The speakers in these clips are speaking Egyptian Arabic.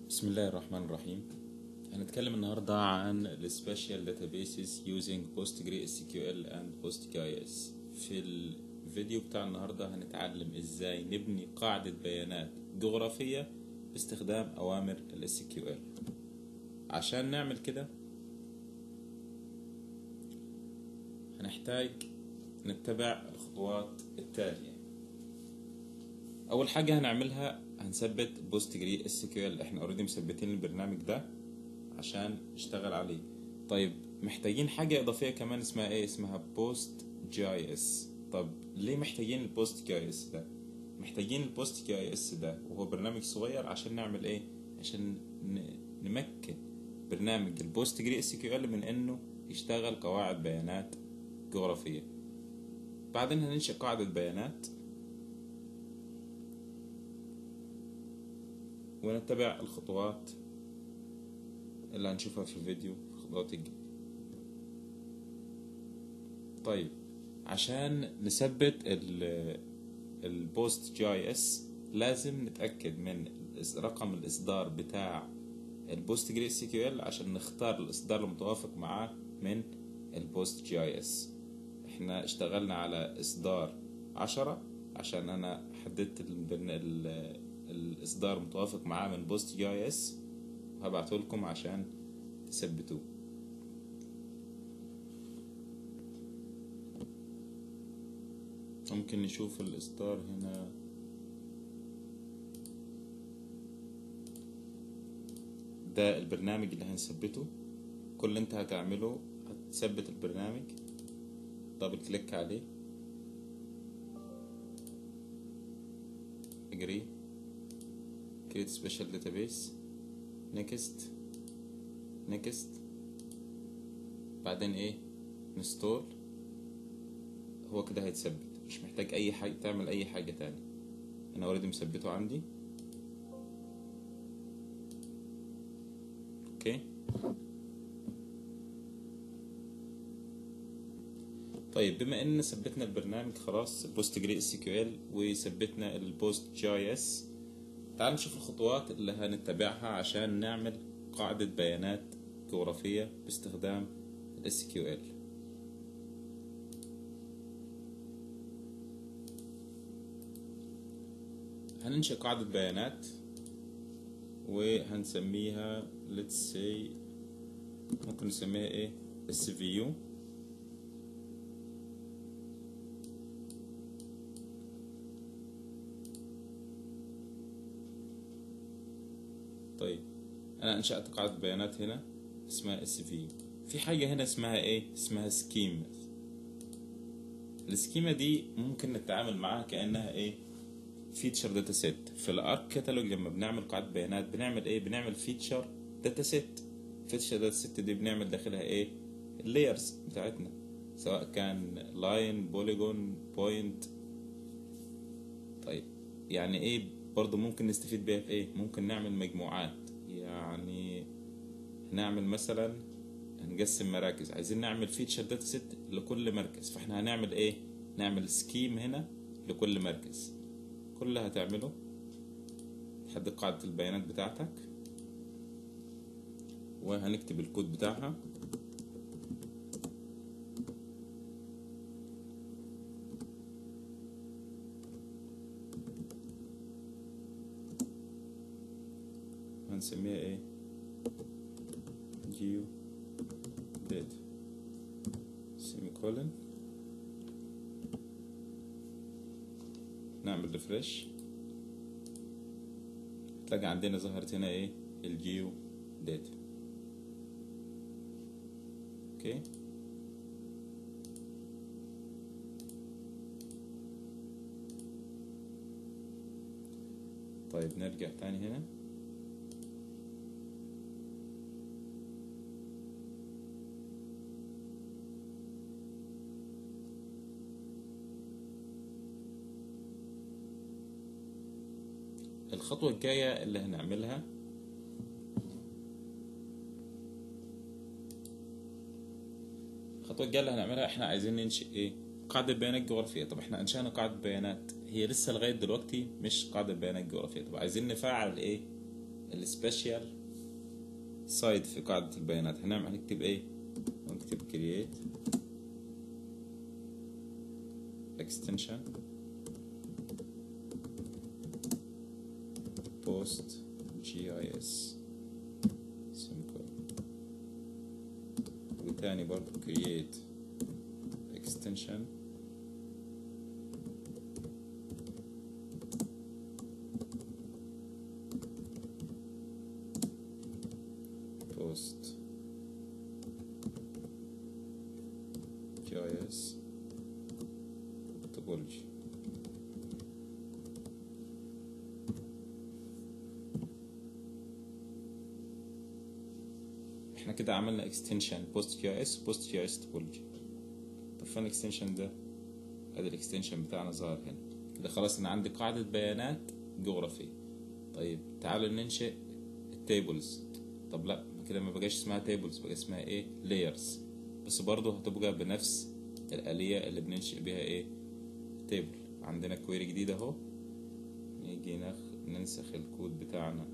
بسم الله الرحمن الرحيم هنتكلم النهاردة عن ال Special Databases using PostgreSQL and PostGIS في الفيديو بتاع النهاردة هنتعلم ازاي نبني قاعدة بيانات جغرافية باستخدام أوامر ال SQL عشان نعمل كده هنحتاج نتبع الخطوات التالية أول حاجة هنعملها هنثبت بوستجري اس كيو ال احنا اوريدي مثبتين البرنامج ده عشان نشتغل عليه طيب محتاجين حاجة إضافية كمان اسمها ايه اسمها بوست جي اي اس طب ليه محتاجين البوست جي اي اس ده محتاجين البوست جي اي اس ده وهو برنامج صغير عشان نعمل ايه عشان ن- نمكن برنامج البوست جري اس كيو ال من انه يشتغل قواعد بيانات جغرافية بعدين هننشئ قاعدة بيانات ونتبع الخطوات اللي هنشوفها في الفيديو في الخطوات الجاية طيب عشان نثبت ال البوست جي اي اس لازم نتأكد من الإص- رقم الإصدار بتاع البوست جري اس كيو ال عشان نختار الإصدار المتوافق معاه من البوست جي اي اس احنا اشتغلنا على إصدار عشرة عشان أنا حددت البرن... ال... الإصدار متوافق معاه من بوست جي اي اس هبعته لكم عشان تثبتوه ممكن نشوف الإصدار هنا ده البرنامج اللي هنثبته كل اللي انت هتعمله هتثبت البرنامج دبل كليك عليه agree create special database next next بعدين ايه install هو كده هيتثبت مش محتاج اي حاجة تعمل اي حاجة تاني انا اوريدي مثبته عندي اوكي طيب بما ان ثبتنا البرنامج خلاص بوست جري اس كيو ال وثبتنا البوست جي اي اس تعال نشوف الخطوات اللي هنتبعها عشان نعمل قاعدة بيانات جغرافية باستخدام ال SQL هننشئ قاعدة بيانات وهنسميها let's say ممكن نسميها ايه SVU طيب انا انشأت قاعدة بيانات هنا اسمها SVU في حاجة هنا اسمها ايه اسمها سكيما السكيما دي ممكن نتعامل معاها كأنها ايه فيتشر داتا سيت في الارك كاتالوج لما بنعمل قاعدة بيانات بنعمل ايه بنعمل فيتشر داتا سيت فيتشر داتا سيت دي بنعمل داخلها ايه اللايرز بتاعتنا سواء كان لاين بوليجون بوينت طيب يعني ايه برضو ممكن نستفيد بيها في ايه ممكن نعمل مجموعات يعني هنعمل مثلا هنقسم مراكز عايزين نعمل فيتشر داتا سيت لكل مركز فاحنا هنعمل ايه نعمل سكيم هنا لكل مركز كل اللي هتعمله تحدد قاعدة البيانات بتاعتك وهنكتب الكود بتاعها هنسميها ايه جيو داتا سيمي كولن نعمل ريفرش تلاقي عندنا ظهرت هنا ايه الجيو داتا اوكي طيب نرجع تاني هنا الخطوة الجاية اللي هنعملها الخطوة الجاية اللي هنعملها احنا عايزين ننشئ ايه قاعدة بيانات جغرافية طب احنا انشأنا قاعدة بيانات هي لسه لغاية دلوقتي مش قاعدة بيانات جغرافية طب عايزين نفعل ايه السبيشال سايد في قاعدة البيانات هنعمل هنكتب ايه هنكتب create extension post gis simple وتاني برضو create extension post GIS topology احنا كده عملنا extension post GIS post GIS topology طب فين الاكستنشن ده ادي الاكستنشن بتاعنا ظهر هنا كده خلاص انا عندي قاعدة بيانات جغرافية طيب تعالوا ننشئ التيبلز طب لا كده ما بقاش اسمها تيبلز بقى اسمها ايه layers بس برضه هتبقى بنفس الآلية اللي بننشئ بيها ايه تيبل عندنا كويري جديد اهو نيجي نخ... ننسخ الكود بتاعنا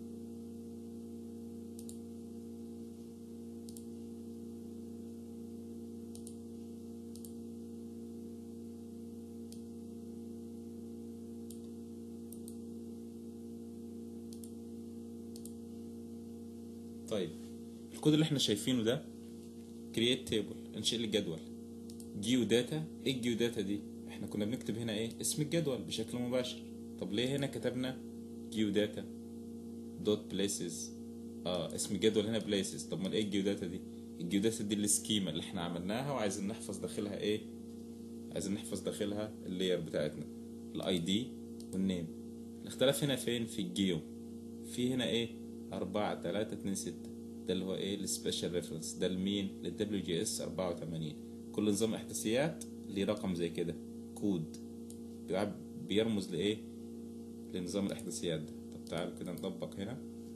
طيب الكود اللي احنا شايفينه ده create table انشئ لي جدول جيو داتا ايه الجيو داتا دي احنا كنا بنكتب هنا ايه اسم الجدول بشكل مباشر طب ليه هنا كتبنا جيو داتا دوت بليسز اه اسم الجدول هنا بليسز طب ما ايه الجيو داتا دي الجيو داتا دي السكيما اللي احنا عملناها وعايزين نحفظ داخلها ايه عايزين نحفظ داخلها اللاير بتاعتنا الاي دي والنيم الاختلاف هنا فين في الجيو في هنا ايه أربعة تلاتة اتنين ستة ده اللي هو ايه السبيشال ريفرنس ده لمين للدبليو جي اس أربعة وتمانين كل نظام احداثيات ليه رقم زي كده كود بيعب- بيرمز لايه لنظام الاحداثيات ده طب تعالوا كده نطبق هنا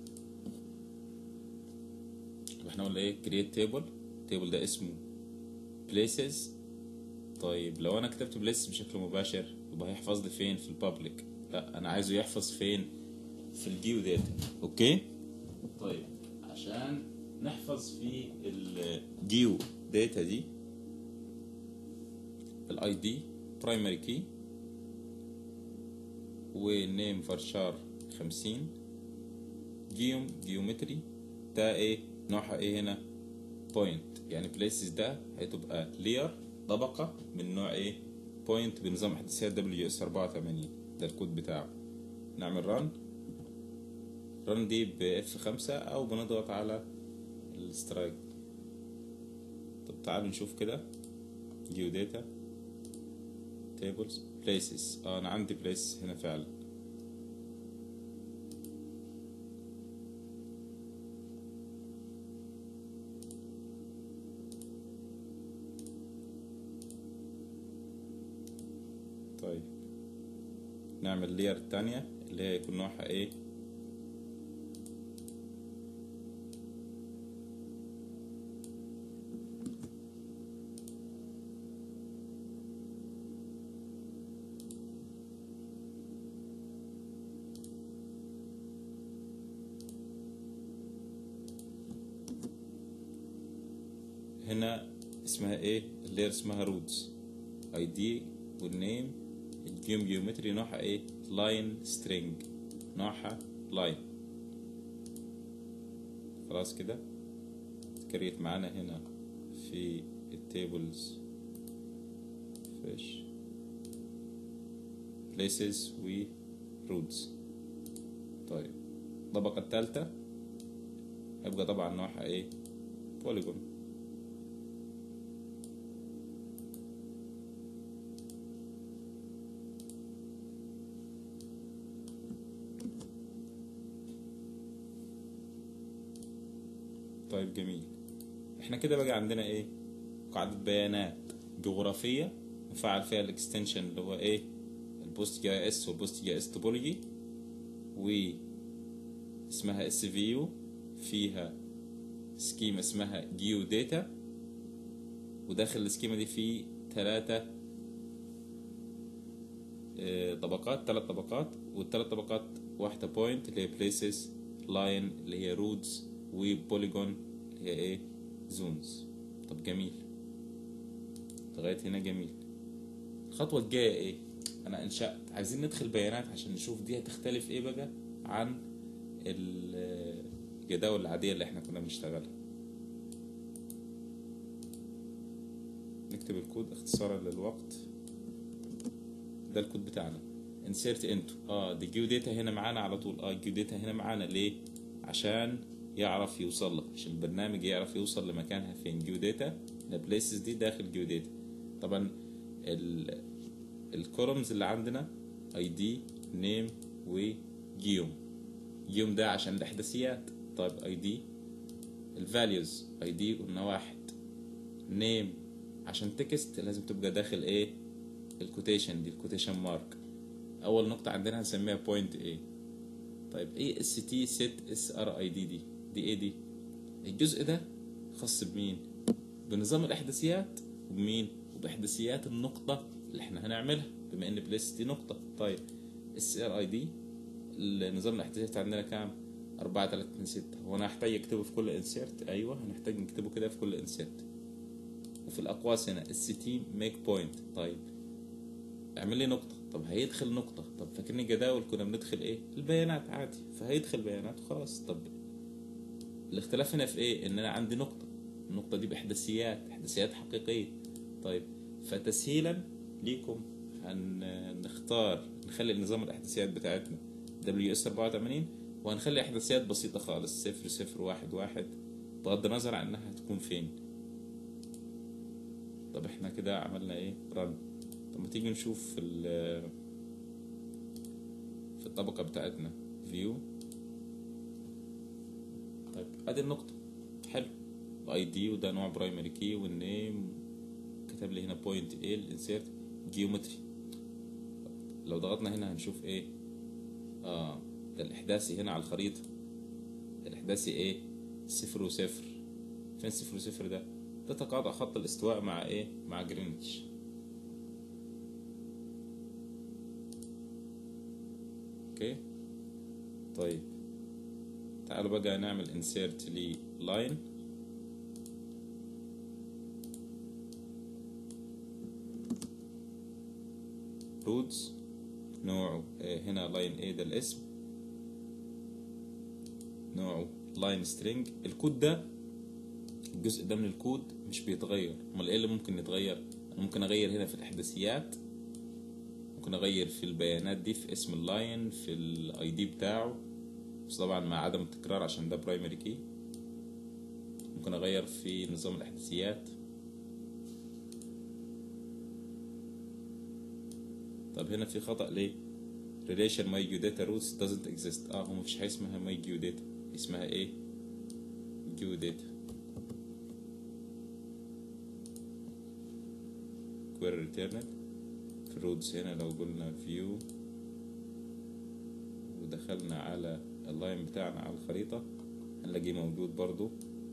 طب احنا قلنا ايه create table table ده اسمه places طيب لو انا كتبت places بشكل مباشر يبقى هيحفظ لي فين في البابليك لا انا عايزه يحفظ فين في الجيو داتا اوكي طيب عشان نحفظ في الجيو داتا دي الاي دي برايمري كي ونيم فرشار خمسين جيوم جيومتري ده ايه نوعها ايه هنا بوينت يعني بليسز ده هتبقى لير طبقة من نوع ايه بوينت بنظام احداثيات دبليو اس 84 ده الكود بتاعه نعمل ران ران دي ب اف 5 او بنضغط على السترايك طب تعالوا نشوف كده جيو داتا tables places اه انا عندي place هنا فعلا طيب نعمل لير التانية اللي هي يكون نوعها ايه هنا اسمها ايه اللير اسمها رودز اي دي والنيم الجيوم جيومتري نوعها ايه لاين سترينج نوعها لاين خلاص كده اتكريت معانا هنا في التيبلز فيش places و roots طيب الطبقة التالتة هيبقى طبعا نوعها ايه polygon طيب جميل احنا كده بقى عندنا ايه قاعدة بيانات جغرافية نفعل فيها الاكستنشن اللي هو ايه البوست جي اس والبوست جي اس توبولوجي و اسمها اس في يو فيها سكيما اسمها جيو داتا وداخل السكيما دي في ثلاثة طبقات ثلاث طبقات والثلاث طبقات واحدة بوينت اللي هي places لاين اللي هي رودز وبوليجون اللي هي ايه زونز طب جميل لغايه هنا جميل الخطوه الجايه ايه انا انشات عايزين ندخل بيانات عشان نشوف دي هتختلف ايه بقى عن الجداول العاديه اللي احنا كنا بنشتغلها نكتب الكود اختصارا للوقت ده الكود بتاعنا insert into اه دي جيو داتا هنا معانا على طول اه جيو داتا هنا معانا ليه عشان يعرف يوصل لها عشان البرنامج يعرف يوصل لمكانها فين جيو داتا البليسز دي داخل جيو داتا طبعا ال الكولومز اللي عندنا اي دي نيم وجيوم جيوم ده عشان الاحداثيات طيب اي دي الفاليوز اي دي قلنا واحد نيم عشان تكست لازم تبقى داخل ايه الكوتيشن دي الكوتيشن مارك اول نقطه عندنا هنسميها بوينت ايه طيب ايه اس تي سيت اس ار اي دي دي دي ايه دي الجزء ده خاص بمين بنظام الاحداثيات وبمين وباحداثيات النقطه اللي احنا هنعملها بما ان بليس دي نقطه طيب اس ار اي دي النظام الاحداثيات عندنا كام 4 3 2 6 هو انا هحتاج اكتبه في كل انسيرت ايوه هنحتاج نكتبه كده في كل انسيرت وفي الاقواس هنا اس تي ميك بوينت طيب اعمل لي نقطة طب هيدخل نقطة طب فاكرني جداول كنا بندخل ايه البيانات عادي فهيدخل بيانات وخلاص طب الاختلاف هنا في ايه ان انا عندي نقطة النقطة دي باحداثيات احداثيات حقيقية طيب فتسهيلا ليكم هنختار نخلي نظام الاحداثيات بتاعتنا دبليو اس 84 وهنخلي احداثيات بسيطة خالص صفر صفر واحد واحد بغض النظر عن انها هتكون فين طب احنا كده عملنا ايه رن طب ما تيجي نشوف في في الطبقة بتاعتنا فيو طيب ادي النقطة حلو الاي دي وده نوع برايمري كي والنيم كتب لي هنا بوينت ايه الانسيرت جيومتري لو ضغطنا هنا هنشوف ايه اه ده الاحداثي هنا على الخريطة الاحداثي ايه صفر وصفر فين صفر وصفر ده ده تقاطع خط الاستواء مع ايه مع جرينتش اوكي طيب تعالوا بقى نعمل insert لي line roots نوعه هنا line A ده الاسم نوعه line string الكود ده الجزء ده من الكود مش بيتغير امال ايه اللي ممكن يتغير انا ممكن اغير هنا في الاحداثيات ممكن اغير في البيانات دي في اسم اللاين في الاي دي بتاعه بس طبعا مع عدم التكرار عشان ده برايمري كي ممكن اغير في نظام الاحداثيات طب هنا في خطأ ليه relation my geodata roots doesn't exist اه هو مفيش حاجة اسمها my geodata اسمها ايه geodata query returned في الرودز هنا لو قلنا view ودخلنا على اللاين بتاعنا على الخريطة هنلاقيه موجود برضو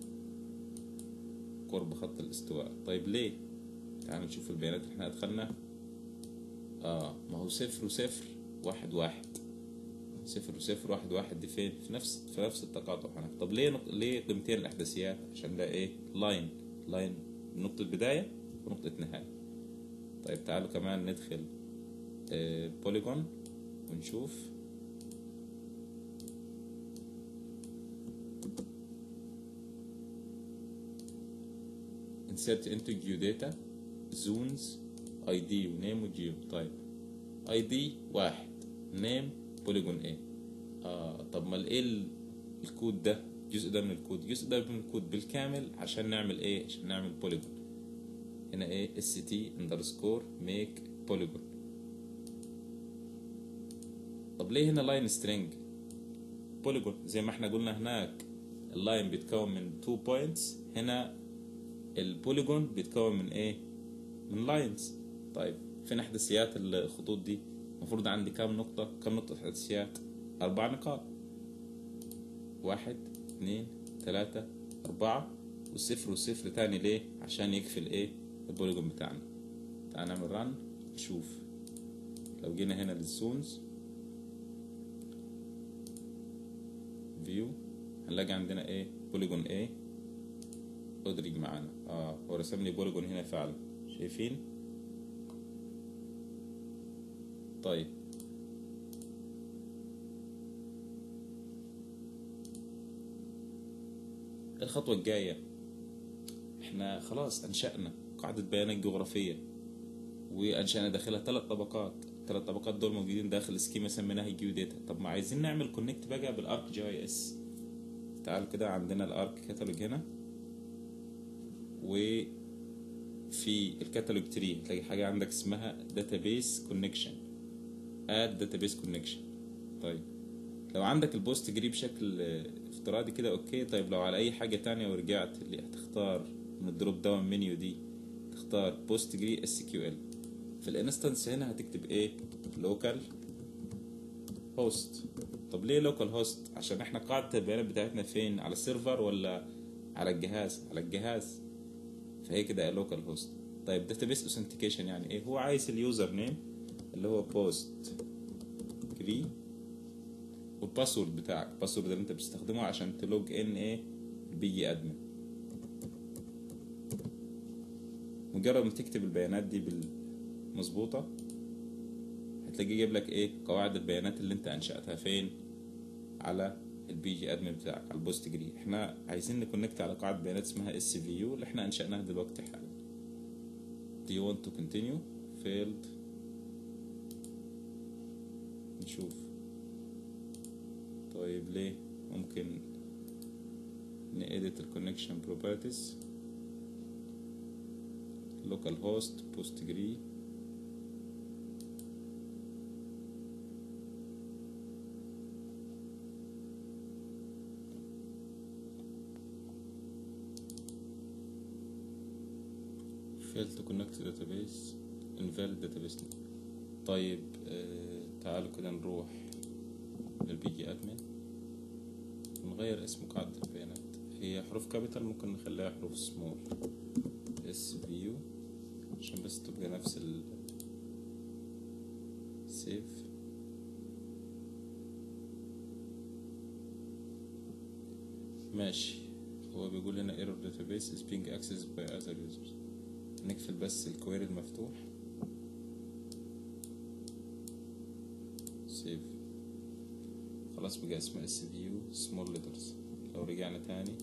قرب خط الاستواء طيب ليه تعالوا نشوف البيانات اللي احنا ادخلناها اه ما هو صفر وصفر واحد واحد صفر وصفر واحد واحد دي فين في نفس في نفس التقاطع هنا طب ليه نق... ليه قيمتين الاحداثيات عشان ده ايه لاين لاين نقطة بداية ونقطة نهاية طيب تعالوا كمان ندخل آه بوليجون ونشوف insert into geodata zones id ونيم وجيو طيب id واحد نيم بوليجون ايه آه طب ما ايه الكود ده الجزء ده من الكود الجزء ده من الكود بالكامل عشان نعمل ايه عشان نعمل بوليجون هنا ايه اس تي اندرسكور ميك بوليجون طب ليه هنا لاين سترينج بوليجون زي ما احنا قلنا هناك اللاين بيتكون من 2 بوينتس هنا البوليجون بيتكون من ايه من لاينز طيب فين احداثيات الخطوط دي المفروض عندي كام نقطة كام نقطة احداثيات اربع نقاط واحد اثنين ثلاثة اربعة والصفر والصفر تاني ليه عشان يقفل ايه البوليجون بتاعنا تعال نعمل ران نشوف لو جينا هنا للزونز فيو هنلاقي عندنا ايه بوليجون ايه ادرج معانا اه هو رسم لي بوليجون هنا فعلا شايفين طيب الخطوة الجاية احنا خلاص انشأنا قاعدة بيانات جغرافية وانشأنا داخلها ثلاث طبقات الثلاث طبقات دول موجودين داخل سكيما سميناها جيو داتا طب ما عايزين نعمل كونكت بقى بالارك جي اس تعالوا كده عندنا الارك كاتالوج هنا وفي الكاتالوج تري تلاقي حاجة عندك اسمها داتابيس كونكشن اد داتابيس كونكشن طيب لو عندك البوست جري بشكل افتراضي كده اوكي طيب لو على اي حاجة تانية ورجعت اللي هتختار من الدروب داون منيو دي تختار بوست جري اس كيو ال في الانستنس هنا هتكتب ايه لوكال هوست طب ليه لوكال هوست عشان احنا قاعدة البيانات بتاعتنا فين على السيرفر ولا على الجهاز على الجهاز فهي كده لوكال هوست طيب داتابيس اوثنتيكيشن يعني ايه هو عايز اليوزر نيم اللي هو بوست جري والباسورد بتاعك الباسورد اللي انت بتستخدمه عشان تلوج ان ايه بيجي ادمن مجرد ما تكتب البيانات دي بالمظبوطه هتلاقيه جايب لك ايه قواعد البيانات اللي انت انشاتها فين على البي جي ادمن بتاعك على البوست جري احنا عايزين نكونكت على قاعده بيانات اسمها اس في يو اللي احنا انشاناها دلوقتي حالا do you want to continue failed نشوف طيب ليه ممكن نedit الكونكشن properties local host postgre fail to connect to database invalid database طيب آه تعالوا كده نروح للبي جي ادمن نغير اسم قاعدة البيانات هي حروف كابيتال ممكن نخليها حروف سمول اس فيو عشان بس تبقى نفس ال سيف ماشي هو بيقول هنا error database is being accessed by other users نقفل بس الكويري المفتوح سيف خلاص بقى اسمه اس فيو سمول ليترز لو رجعنا تاني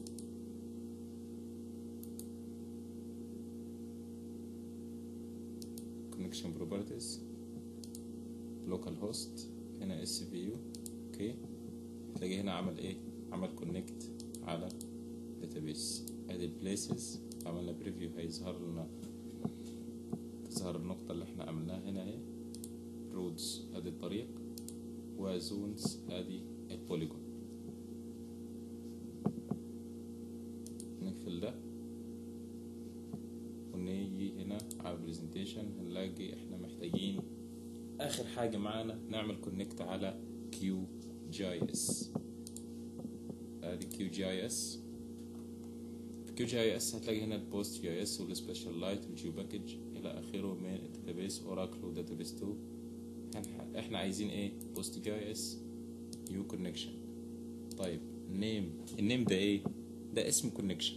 connection properties local host هنا اس فيو اوكي تلاقي هنا عمل ايه عمل كونكت على database ادي البليسز عملنا بريفيو هيظهر لنا تظهر النقطة اللي احنا عملناها هنا اهي رودز ادي الطريق وزونز ادي البوليجون نقفل ده ونيجي هنا على البرزنتيشن هنلاقي احنا محتاجين اخر حاجة معانا نعمل كونكت على كيو جي اس ادي كيو جي اس في كيو جي اس هتلاقي هنا البوست جي اس والسبيشال لايت والجيو باكج الى اخره من الداتابيس اوراكل وداتابيس 2 احنا عايزين ايه بوست جي اس يو كونكشن طيب النيم النيم ده ايه ده اسم كونكشن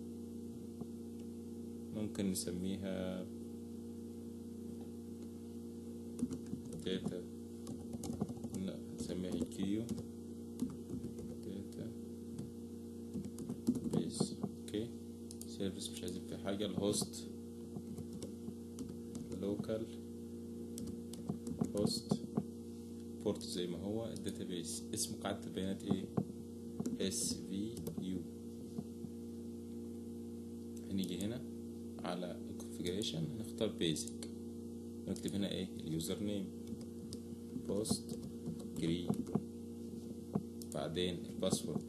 ممكن نسميها داتا لا نسميها كيو داتا بيس اوكي سيرفيس مش عايزين في حاجة الهوست لوكال هوست بورت زي ما هو الداتابيس اسم قاعدة البيانات ايه اس في يو هنيجي هنا على الكونفيجريشن هنختار بيزك نكتب هنا ايه اليوزر نيم بوست جري بعدين الباسورد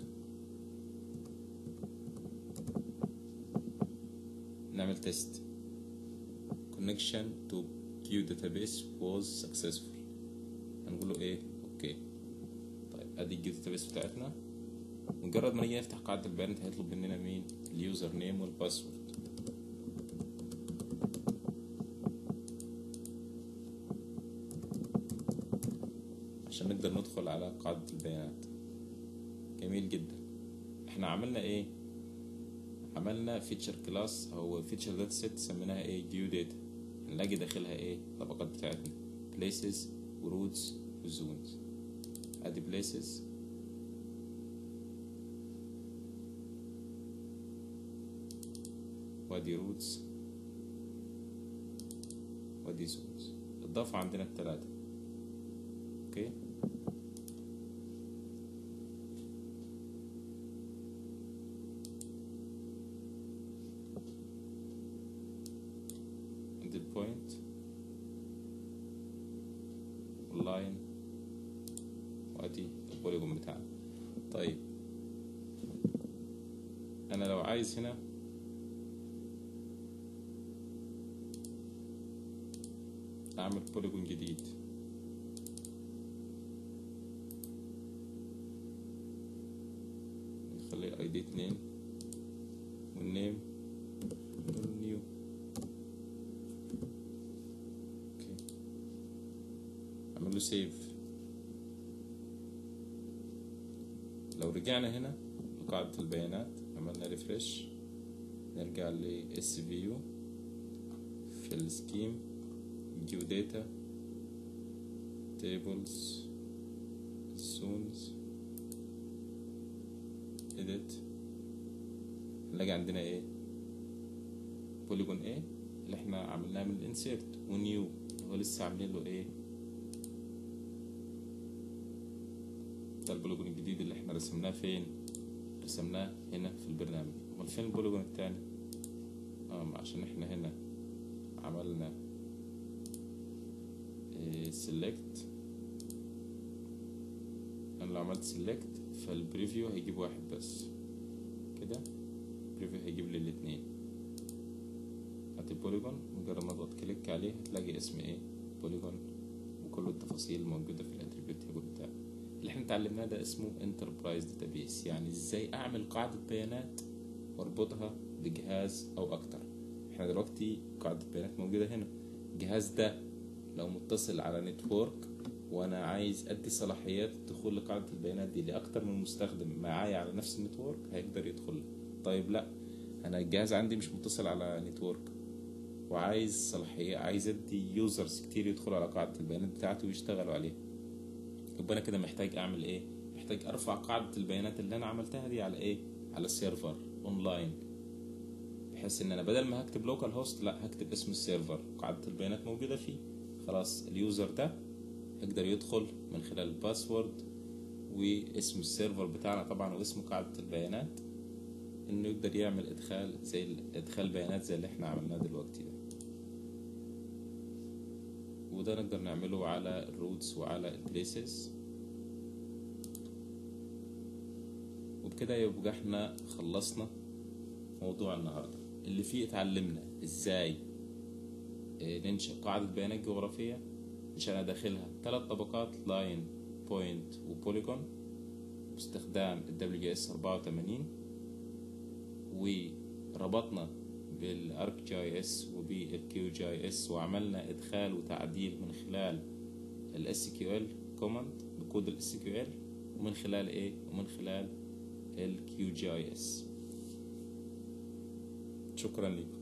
نعمل تيست connection to queue database was successful هنقول له ايه اوكي طيب ادي الكيو database بتاعتنا مجرد ما نيجي نفتح قاعدة البيانات هيطلب مننا مين اليوزر نيم والباسورد عشان نقدر ندخل على قاعدة البيانات جميل جدا احنا عملنا ايه عملنا فيتشر كلاس او فيتشر داتا سيت سميناها ايه جيو داتا نلاقي داخلها ايه الطبقات بتاعتنا places ورودز وزونز ادي places وادي رودز وادي زونز اضاف عندنا التلاتة اوكي عندي البوينت واللاين وادي البوليجون بتاعنا طيب انا لو عايز هنا اعمل بوليجون جديد نخليه اي دي اتنين والنيم نيو اوكي اعمل له سيف لو رجعنا هنا لقاعدة البيانات عملنا ريفرش نرجع ل اس فيو في السكيم جيو داتا tables zones edit نلاقي عندنا ايه بوليجون ايه اللي احنا عملناه من الانسيرت ونيو هو لسه عاملين له ايه ده البوليجون الجديد اللي احنا رسمناه فين رسمناه هنا في البرنامج امال فين البوليجون التاني اه عشان احنا هنا عملنا سيلكت انا لو عملت سيلكت فالبريفيو هيجيب واحد بس كده بريفيو هيجيب لي الاتنين هات البوليجون مجرد ما اضغط كليك عليه هتلاقي اسم ايه بوليجون وكل التفاصيل موجودة في الاتريبيوت تيبل بتاعه اللي احنا اتعلمناه ده اسمه انتربرايز داتابيس يعني ازاي اعمل قاعدة بيانات واربطها بجهاز او اكتر احنا دلوقتي قاعدة بيانات موجودة هنا الجهاز ده لو متصل على نتورك وانا عايز ادي صلاحيات الدخول لقاعدة البيانات دي لاكتر من مستخدم معايا على نفس النتورك هيقدر يدخل طيب لا انا الجهاز عندي مش متصل على نتورك وعايز صلاحية عايز ادي يوزرز كتير يدخلوا على قاعدة البيانات بتاعتي ويشتغلوا عليها يبقى انا كده محتاج اعمل ايه محتاج ارفع قاعدة البيانات اللي انا عملتها دي على ايه على السيرفر اونلاين بحيث ان انا بدل ما هكتب لوكال هوست لا هكتب اسم السيرفر قاعدة البيانات موجودة فيه خلاص اليوزر ده يقدر يدخل من خلال الباسورد واسم السيرفر بتاعنا طبعا واسم قاعدة البيانات انه يقدر يعمل ادخال زي ادخال بيانات زي اللي احنا عملناه دلوقتي ده وده نقدر نعمله على الروتس وعلى البليسز وبكده يبقى احنا خلصنا موضوع النهارده اللي فيه اتعلمنا ازاي ننشئ قاعدة بيانات جغرافية نشأنا داخلها ثلاث طبقات لاين بوينت وبوليجون باستخدام ال WS 84 وربطنا بالارك جي اس وبالكيو جي اس وعملنا ادخال وتعديل من خلال الاس كيو ال كوماند بكود الاس كيو ال ومن خلال ايه ومن خلال الكيو جي اس شكرا لكم